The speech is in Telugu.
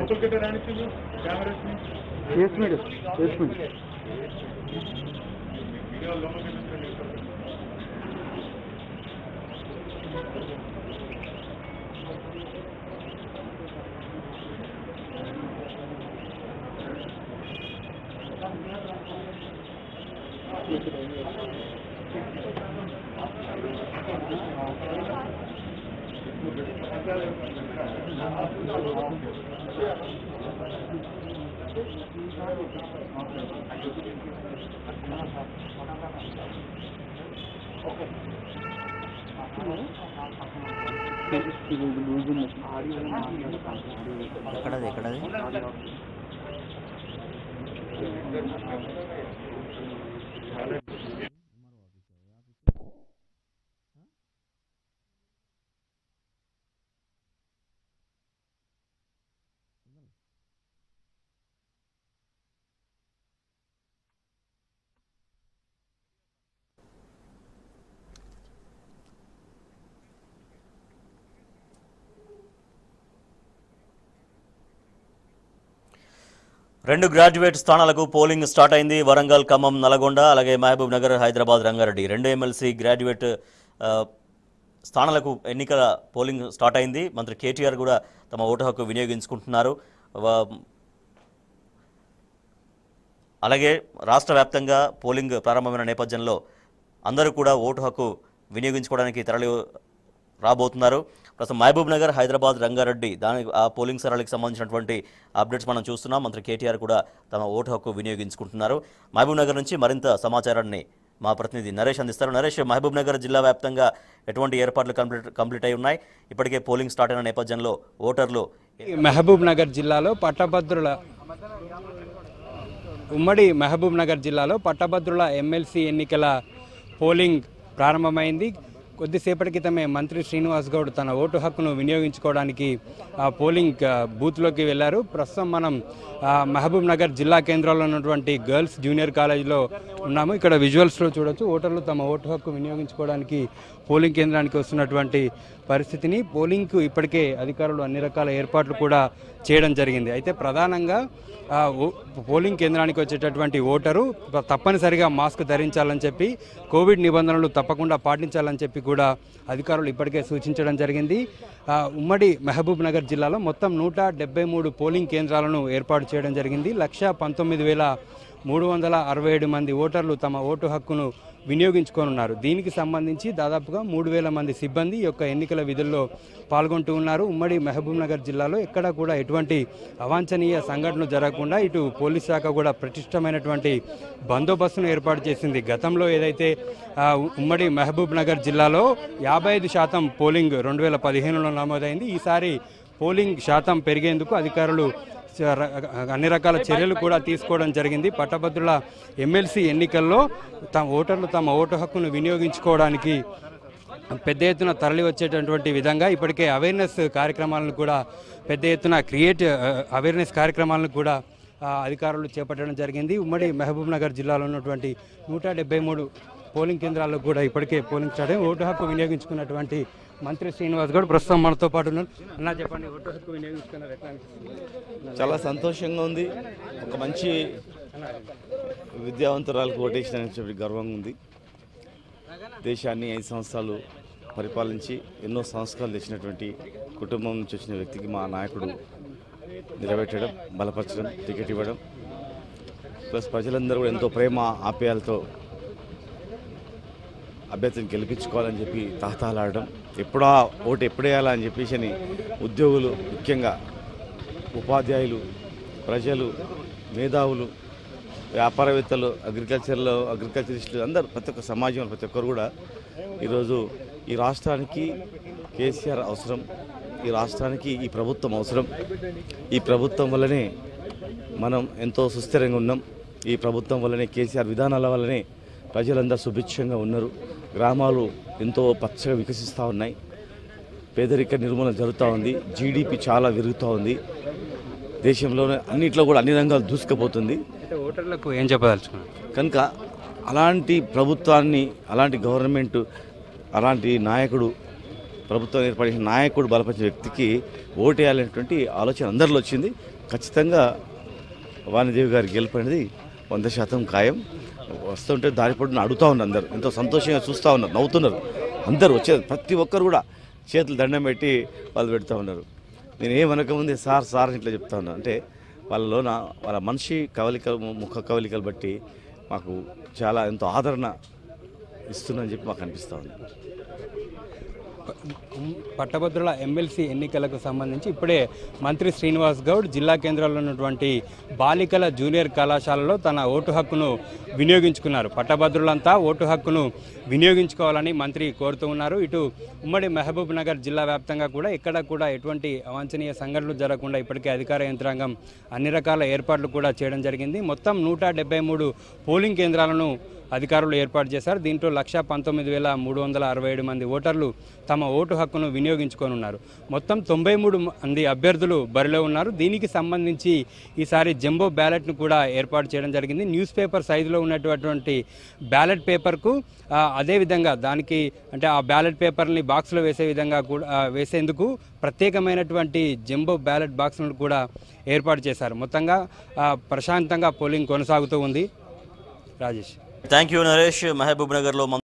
లోపలికి అయితే రానిచ్చింది కెమెరాస్ ని yes madam yes madam media లోపలికి వెళ్ళించండి ఇది లూజ్ ఉంది ఎక్కడది ఎక్కడది రెండు గ్రాడ్యుయేట్ స్థానాలకు పోలింగ్ స్టార్ట్ అయింది వరంగల్ ఖమ్మం నల్గొండ అలాగే మహబూబ్ నగర్ హైదరాబాద్ రంగారెడ్డి రెండు ఎమ్మెల్సీ గ్రాడ్యుయేట్ ఆ, స్థానాలకు ఎన్నికల పోలింగ్ స్టార్ట్ అయింది మంత్రి కేటీఆర్ కూడా తమ ఓటు హక్కు వినియోగించుకుంటున్నారు వా- అలాగే రాష్ట్ర వ్యాప్తంగా పోలింగ్ ప్రారంభమైన నేపథ్యంలో అందరూ కూడా ఓటు హక్కు వినియోగించుకోవడానికి తరలి రాబోతున్నారు ప్రస్తుతం మహబూబ్ నగర్ హైదరాబాద్ రంగారెడ్డి దాని ఆ పోలింగ్ సరళికి సంబంధించినటువంటి అప్డేట్స్ మనం చూస్తున్నాం మంత్రి కేటీఆర్ కూడా తమ ఓటు హక్కు వినియోగించుకుంటున్నారు మహబూబ్ నగర్ నుంచి మరింత సమాచారాన్ని మా ప్రతినిధి నరేష్ అందిస్తారు నరేష్ మహబూబ్ నగర్ జిల్లా వ్యాప్తంగా ఎటువంటి ఏర్పాట్లు కంప్లీట్ కంప్లీట్ అయి ఉన్నాయి ఇప్పటికే పోలింగ్ స్టార్ట్ అయిన నేపథ్యంలో ఓటర్లు మహబూబ్ నగర్ జిల్లాలో పట్టభద్రుల ఉమ్మడి మహబూబ్ నగర్ జిల్లాలో పట్టభద్రుల ఎమ్మెల్సీ ఎన్నికల పోలింగ్ ప్రారంభమైంది కొద్దిసేపటి క్రితమే మంత్రి శ్రీనివాస్ గౌడ్ తన ఓటు హక్కును వినియోగించుకోవడానికి ఆ పోలింగ్ ఆ, బూత్లోకి వెళ్ళారు ప్రస్తుతం మనం ఆ, మహబూబ్ నగర్ జిల్లా కేంద్రంలో ఉన్నటువంటి గర్ల్స్ జూనియర్ కాలేజీలో ఉన్నాము ఇక్కడ విజువల్స్లో చూడొచ్చు ఓటర్లు తమ ఓటు హక్కు వినియోగించుకోవడానికి పోలింగ్ కేంద్రానికి వస్తున్నటువంటి పరిస్థితిని పోలింగ్కు ఇప్పటికే అధికారులు అన్ని రకాల ఏర్పాట్లు కూడా చేయడం జరిగింది అయితే ప్రధానంగా ఆ, ఓ- పోలింగ్ కేంద్రానికి వచ్చేటటువంటి ఓటరు ప- తప్పనిసరిగా మాస్క్ ధరించాలని చెప్పి కోవిడ్ నిబంధనలు తప్పకుండా పాటించాలని చెప్పి కూడా అధికారులు ఇప్పటికే సూచించడం జరిగింది ఆ, ఉమ్మడి మహబూబ్ నగర్ జిల్లాలో మొత్తం నూట డెబ్బై మూడు పోలింగ్ కేంద్రాలను ఏర్పాటు చేయడం జరిగింది లక్ష పంతొమ్మిది వేల మూడు వందల అరవై ఏడు మంది ఓటర్లు తమ ఓటు హక్కును వినియోగించుకోనున్నారు దీనికి సంబంధించి దాదాపుగా మూడు వేల మంది సిబ్బంది ఈ యొక్క ఎన్నికల విధుల్లో పాల్గొంటూ ఉన్నారు ఉమ్మడి మహబూబ్ నగర్ జిల్లాలో ఎక్కడా కూడా ఎటువంటి అవాంఛనీయ సంఘటనలు జరగకుండా ఇటు పోలీస్ శాఖ కూడా ప్రతిష్టమైనటువంటి బందోబస్తును ఏర్పాటు చేసింది గతంలో ఏదైతే ఆ, ఉమ్మడి మహబూబ్ నగర్ జిల్లాలో యాభై ఐదు శాతం పోలింగ్ రెండు వేల పదిహేనులో నమోదైంది ఈసారి పోలింగ్ శాతం పెరిగేందుకు అధికారులు చ- ర- అన్ని రకాల చర్యలు కూడా తీసుకోవడం జరిగింది పట్టభద్రుల ఎమ్మెల్సీ ఎన్నికల్లో తమ ఓటర్లు తమ ఓటు హక్కును వినియోగించుకోవడానికి పెద్ద ఎత్తున తరలి వచ్చేటటువంటి విధంగా ఇప్పటికే అవేర్నెస్ కార్యక్రమాలను కూడా పెద్ద ఎత్తున క్రియేట్ అవేర్నెస్ కార్యక్రమాలను కూడా ఆ, అధికారులు చేపట్టడం జరిగింది ఉమ్మడి మహబూబ్ నగర్ జిల్లాలో ఉన్నటువంటి నూట డెబ్బై మూడు పోలింగ్ కేంద్రాల్లో కూడా ఇప్పటికే పోలింగ్ స్టార్ట్ అయింది. ఓటు హక్కు వినియోగించుకున్నటువంటి మంత్రి శ్రీనివాస్ గౌడ్ ప్రస్తుతం మనతో పాటు ఉన్నారు అన్నా చెప్పండి ఓటు హక్కు వినియోగించుకున్నారు ఎట్లా అనిపిస్తుంది? చాలా సంతోషంగా ఉంది ఒక మంచి విద్యావంతురాలకు ఓటేసిన చెప్పి గర్వంగా ఉంది దేశాన్ని ఐదు సంవత్సరాలు పరిపాలించి ఎన్నో సంస్కారాలు తెచ్చినటువంటి కుటుంబం నుంచి వచ్చిన వ్యక్తికి మా నాయకుడు నిలబెట్టడం బలపరచడం టికెట్ ఇవ్వడం ప్లస్ ప్రజలందరూ కూడా ఎంతో ప్రేమ ఆప్యాయాలతో అభ్యర్థిని గెలిపించుకోవాలని చెప్పి తహతహలాడడం ఎప్పుడా ఓటు ఎప్పుడేయాలా అని చెప్పేసి అని ఉద్యోగులు ముఖ్యంగా ఉపాధ్యాయులు ప్రజలు మేధావులు వ్యాపారవేత్తలు అగ్రికల్చర్లో అగ్రికల్చరిస్టులు అందరూ ప్రతి ఒక్క సమాజంలో ప్రతి ఒక్కరు కూడా ఈరోజు ఈ రాష్ట్రానికి కేసీఆర్ అవసరం ఈ రాష్ట్రానికి ఈ ప్రభుత్వం అవసరం ఈ ప్రభుత్వం వల్లనే మనం ఎంతో సుస్థిరంగా ఉన్నాం ఈ ప్రభుత్వం వల్లనే కేసీఆర్ విధానాల వల్లనే ప్రజలందరూ సుభిక్షంగా ఉన్నారు గ్రామాలు ఎంతో పచ్చగా వికసిస్తూ ఉన్నాయి పేదరిక నిర్మూలన జరుగుతూ ఉంది జీడిపి చాలా పెరుగుతూ ఉంది దేశంలోనే అన్నిట్లో కూడా అన్ని రంగాలు దూసుకుపోతుంది అయితే ఓటర్లకు ఏం చెప్పదలుచుకున్నారు కనుక అలాంటి ప్రభుత్వాన్ని అలాంటి గవర్నమెంట్ అలాంటి నాయకుడు ప్రభుత్వం ఏర్పడిన నాయకుడు బలపరిచిన వ్యక్తికి ఓటేయాలనేటువంటి ఆలోచన అందరిలో వచ్చింది ఖచ్చితంగా వాణిదేవి గారి గెలుపు అనేది వంద శాతం ఖాయం వస్తుంటే దారి పడిన అడుగుతూ ఉన్నారు అందరు ఎంతో సంతోషంగా చూస్తూ ఉన్నారు నవ్వుతున్నారు అందరూ వచ్చే ప్రతి ఒక్కరు కూడా చేతులు దండం పెట్టి వాళ్ళు పెడతా ఉన్నారు నేను ఏమనకముందే సార్ సార్ అని ఇట్లా చెప్తా ఉన్నాను అంటే వాళ్ళలోన వాళ్ళ మనిషి కవలికలు ముఖ కవలికలు బట్టి మాకు చాలా ఎంతో ఆదరణ ఇస్తుందని చెప్పి మాకు అనిపిస్తూ ఉంది పట్టభద్రుల ఎమ్మెల్సీ ఎన్నికలకు సంబంధించి ఇప్పుడే మంత్రి శ్రీనివాస్ గౌడ్ జిల్లా కేంద్రంలో ఉన్నటువంటి బాలికల జూనియర్ కళాశాలలో తన ఓటు హక్కును వినియోగించుకున్నారు పట్టభద్రులంతా ఓటు హక్కును వినియోగించుకోవాలని మంత్రి కోరుతూ ఉన్నారు ఇటు ఉమ్మడి మహబూబ్ నగర్ జిల్లా వ్యాప్తంగా కూడా ఎక్కడ కూడా ఎటువంటి అవాంఛనీయ సంఘటనలు జరగకుండా ఇప్పటికే అధికార యంత్రాంగం అన్ని రకాల ఏర్పాట్లు కూడా చేయడం జరిగింది మొత్తం నూట డెబ్బై మూడు పోలింగ్ కేంద్రాలను అధికారులు ఏర్పాటు చేశారు దీంట్లో లక్ష పంతొమ్మిది వేల మూడు వందల అరవై ఏడు మంది ఓటర్లు తమ ఓటు హక్కును వినియోగించుకోనున్నారు మొత్తం తొంభై మూడు మంది అభ్యర్థులు బరిలో ఉన్నారు దీనికి సంబంధించి ఈసారి జంబో బ్యాలెట్ను కూడా ఏర్పాటు చేయడం జరిగింది న్యూస్ పేపర్ సైజులో ఉన్నటువంటి బ్యాలెట్ పేపర్కు ఆ, అదేవిధంగా దానికి అంటే ఆ బ్యాలెట్ పేపర్ని బాక్స్లో వేసే విధంగా కూడా ఆ, వేసేందుకు ప్రత్యేకమైనటువంటి జంబో బ్యాలెట్ బాక్స్లను కూడా ఏర్పాటు చేశారు మొత్తంగా ఆ, ప్రశాంతంగా పోలింగ్ కొనసాగుతూ ఉంది రాజేష్ థ్యాంక్ యూ నరేష్ మహబూబ్ నగర్లో